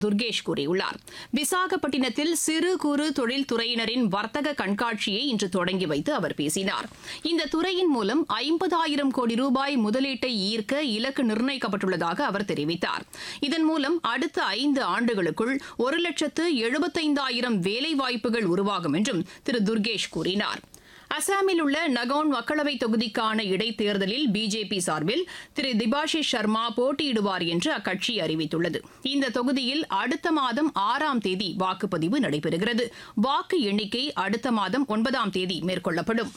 துர்கேஷ் கூறியுள்ளார் விசாகப்பட்டினத்தில் சிறு குறு தொழில்துறையினரின் வர்த்தக கண்காட்சியை இன்று தொடங்கி வைத்து அவர் பேசினார் இந்த துறையின் மூலம் ஐம்பதாயிரம் கோடி ரூபாய் முதலீட்டை ஈர்க்க இலக்கு நிர்ணயிக்கப்பட்டுள்ளதாக அவர் தெரிவித்தார் இதன் மூலம் அடுத்த ஐந்து ஆண்டுகளுக்குள் ஒரு லட்சத்து எழுபத்தைந்தாயிரம் வேலைவாய்ப்புகள் உருவாகும் என்றும் திரு துர்கேஷ் கூறினார் அசாமில் உள்ள நகவுன் மக்களவை தொகுதிக்கான இடைத்தேர்தலில் பிஜேபி சார்பில் திரு திபாஷிஷ் சர்மா போட்டியிடுவார் என்று அக்கட்சி அறிவித்துள்ளது இந்த தொகுதியில் அடுத்த மாதம் ஆறாம் தேதி வாக்குப்பதிவு நடைபெறுகிறது வாக்கு எண்ணிக்கை அடுத்த மாதம் ஒன்பதாம் தேதி மேற்கொள்ளப்படும்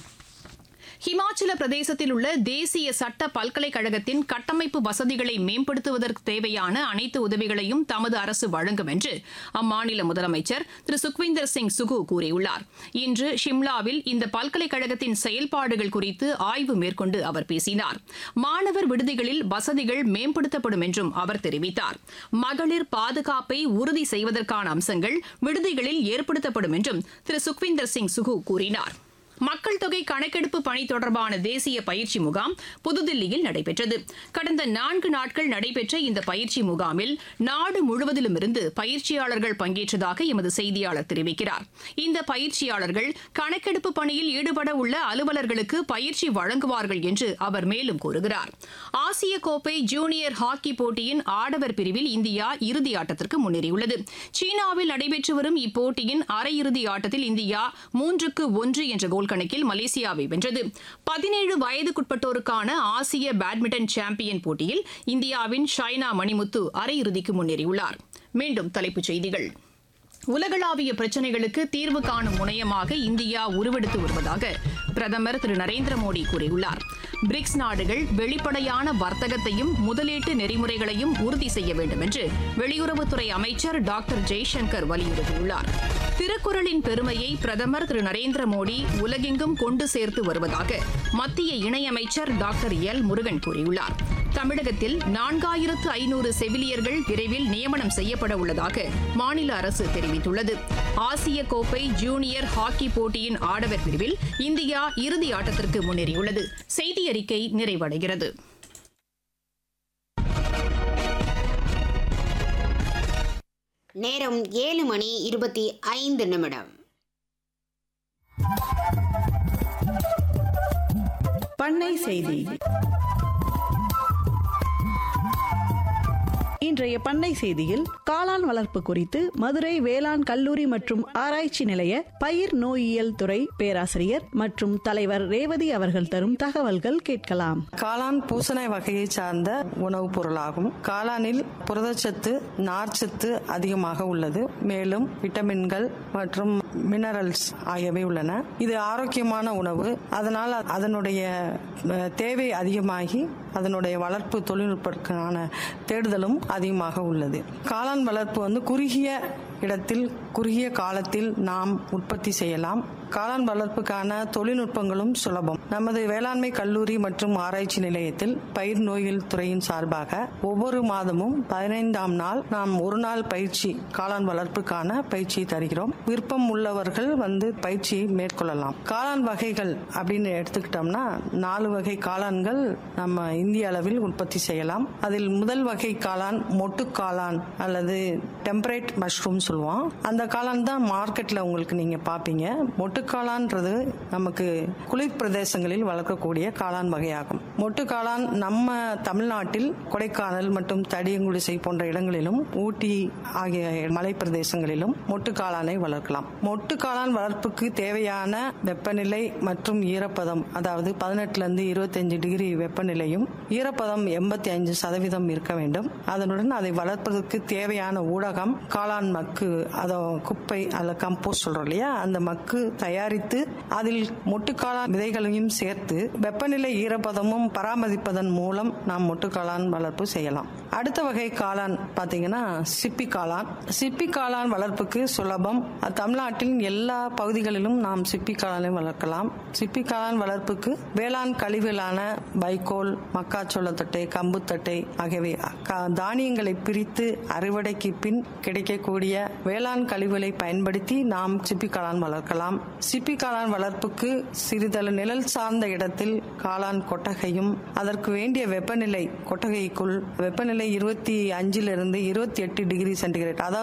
ஹிமாச்சல பிரதேசத்தில் உள்ள தேசிய சட்ட பல்கலைக்கழகத்தின் கட்டமைப்பு வசதிகளை மேம்படுத்துவதற்கு தேவையான அனைத்து உதவிகளையும் தமது அரசு வழங்கும் என்று அம்மாநில முதலமைச்சர் திரு சுக்விந்தர் சிங் சுகு கூறியுள்ளார் இன்று ஷிம்லாவில் இந்த பல்கலைக்கழகத்தின் செயல்பாடுகள் குறித்து ஆய்வு மேற்கொண்டு அவர் பேசினார் மாணவர் விடுதிகளில் வசதிகள் மேம்படுத்தப்படும் என்றும் அவர் தெரிவித்தார் மகளிர் பாதுகாப்பை உறுதி செய்வதற்கான அம்சங்கள் விடுதிகளில் ஏற்படுத்தப்படும் என்றும் திரு சுக்விந்தர் சிங் சுகு கூறினார் மக்கள் தொகை கணக்கெடுப்பு பணி தொடர்பான தேசிய பயிற்சி முகாம் புதுதில்லியில் நடைபெற்றது கடந்த நான்கு நாட்கள் நடைபெற்ற இந்த பயிற்சி முகாமில் நாடு முழுவதிலும் இருந்து பயிற்சியாளர்கள் பங்கேற்றதாக எமது செய்தியாளர் தெரிவிக்கிறார் இந்த பயிற்சியாளர்கள் கணக்கெடுப்பு பணியில் ஈடுபட உள்ள அலுவலர்களுக்கு பயிற்சி வழங்குவார்கள் என்று அவர் மேலும் கூறுகிறார் ஆசிய கோப்பை ஜூனியர் ஹாக்கி போட்டியின் ஆடவர் பிரிவில் இந்தியா இறுதி ஆட்டத்திற்கு முன்னேறியுள்ளது சீனாவில் நடைபெற்று வரும் இப்போட்டியின் அரையிறுதி ஆட்டத்தில் இந்தியா மூன்றுக்கு ஒன்று என்ற கோல் கணக்கில் மலேசியாவை வென்றது பதினேழு வயதுக்குட்பட்டோருக்கான ஆசிய பேட்மிண்டன் சாம்பியன் போட்டியில் இந்தியாவின் ஷைனா மணிமுத்து அரையிறுதிக்கு முன்னேறியுள்ளார் மீண்டும் தலைப்புச் செய்திகள் உலகளாவிய பிரச்சினைகளுக்கு தீர்வு காணும் முனையமாக இந்தியா உருவெடுத்து வருவதாக பிரதமர் திரு நரேந்திர மோடி கூறியுள்ளார் பிரிக்ஸ் நாடுகள் வெளிப்படையான வர்த்தகத்தையும் முதலீட்டு நெறிமுறைகளையும் உறுதி செய்ய வேண்டும் என்று வெளியுறவுத்துறை அமைச்சர் டாக்டர் ஜெய்சங்கர் வலியுறுத்தியுள்ளார் திருக்குறளின் பெருமையை பிரதமர் திரு நரேந்திர மோடி உலகெங்கும் கொண்டு சேர்த்து வருவதாக மத்திய இணையமைச்சர் டாக்டர் எல் முருகன் கூறியுள்ளார் தமிழகத்தில் நான்காயிரத்து ஐநூறு செவிலியர்கள் விரைவில் நியமனம் செய்யப்பட உள்ளதாக மாநில அரசு தெரிவித்துள்ளது ஆசிய கோப்பை ஜூனியர் ஹாக்கி போட்டியின் ஆடவர் பிரிவில் இந்தியா இறுதி ஆட்டத்திற்கு முன்னேறியுள்ளது செய்தி அறிக்கை நிறைவடைகிறது நேரம் ஏழு மணி இருபத்தி ஐந்து நிமிடம் பண்ணை செய்தி இன்றைய பண்ணை செய்தியில் காளான் வளர்ப்பு குறித்து மதுரை வேளாண் கல்லூரி மற்றும் ஆராய்ச்சி நிலைய பயிர் நோயியல் துறை பேராசிரியர் மற்றும் தலைவர் ரேவதி அவர்கள் தரும் தகவல்கள் கேட்கலாம் காளான் பூசணை வகையை சார்ந்த உணவுப் பொருளாகும் காளானில் புரதச்சத்து நார்ச்சத்து அதிகமாக உள்ளது மேலும் விட்டமின்கள் மற்றும் மினரல்ஸ் ஆகியவை உள்ளன இது ஆரோக்கியமான உணவு அதனால் அதனுடைய அஹ், தேவை அதிகமாகி அதனுடைய வளர்ப்பு தொழில்நுட்பத்திற்கான தேடுதலும் அதிகமாக உள்ளது காளான் வளர்ப்பு வந்து குறுகிய இடத்தில் குறுகிய காலத்தில் நாம் உற்பத்தி செய்யலாம் காளான் வளர்ப்புக்கான தொழில்நுட்பங்களும் சுலபம் நமது வேளாண்மை கல்லூரி மற்றும் ஆராய்ச்சி நிலையத்தில் பயிர் நோயியல் துறையின் சார்பாக ஒவ்வொரு மாதமும் பதினைந்தாம் நாள் நாம் ஒரு நாள் பயிற்சி காளான் வளர்ப்புக்கான பயிற்சியை தருகிறோம் விருப்பம் உள்ளவர்கள் வந்து பயிற்சியை மேற்கொள்ளலாம் காளான் வகைகள் அப்படின்னு எடுத்துக்கிட்டோம்னா நாலு வகை காளான்கள் நம்ம இந்திய அளவில் உற்பத்தி செய்யலாம் அதில் முதல் வகை காளான் மொட்டு காளான் அல்லது டெம்பரேட் மஷ்ரூம் சொல்லுவோம் அந்த காளான் தான் மார்க்கெட்ல உங்களுக்கு நீங்க பாப்பீங்க மொட்டு காளான்றது நமக்கு குளிர் பிரதேசங்களில் வளர்க்கக்கூடிய காளான் வகையாகும் மொட்டு காளான் நம்ம தமிழ்நாட்டில் கொடைக்கானல் மற்றும் தடியங்குடிசை போன்ற இடங்களிலும் ஊட்டி ஆகிய மலை பிரதேசங்களிலும் மொட்டு காளானை வளர்க்கலாம் மொட்டு காளான் வளர்ப்புக்கு தேவையான வெப்பநிலை மற்றும் ஈரப்பதம் அதாவது பதினெட்டுல இருந்து இருபத்தஞ்சு டிகிரி வெப்பநிலையும் ஈரப்பதம் எண்பத்தி அஞ்சு சதவீதம் இருக்க வேண்டும் அதனுடன் அதை வளர்ப்பதற்கு தேவையான ஊடகம் காளான் மக்கு அதை குப்பை அல்ல கம்போஸ்ட் சொல்றோம் இல்லையா அந்த மக்கு தயாரித்து அதில் மொட்டுக்காளான் விதைகளையும் சேர்த்து வெப்பநிலை ஈரப்பதமும் பராமரிப்பதன் மூலம் நாம் மொட்டுக்காளான் வளர்ப்பு செய்யலாம் அடுத்த வகை காளான் பாத்தீங்கன்னா சிப்பி காளான் சிப்பி காளான் வளர்ப்புக்கு சுலபம் தமிழ்நாட்டின் எல்லா பகுதிகளிலும் நாம் சிப்பி காளானை வளர்க்கலாம் சிப்பி காளான் வளர்ப்புக்கு வேளாண் கழிவுகளான வைக்கோல் மக்காச்சோளத்தட்டை கம்புத்தட்டை ஆகியவை க- தானியங்களை பிரித்து அறுவடைக்கு பின் கிடைக்கக்கூடிய வேளாண் கழிவுகளை பயன்படுத்தி நாம் சிப்பி காளான் வளர்க்கலாம் சிப்பி காளான் வளர்ப்புக்கு சிறிதளவு நிழல் சார்ந்த இடத்தில் காளான் கொட்டகையும் அதற்கு வேண்டிய வெப்பநிலை கொட்டகைக்குள் வெப்பநிலை வெப்பநிலை இருபத்தி அஞ்சிலிருந்து இருபத்தி எட்டு டிகிரி சென்டிகிரேட் அதாவது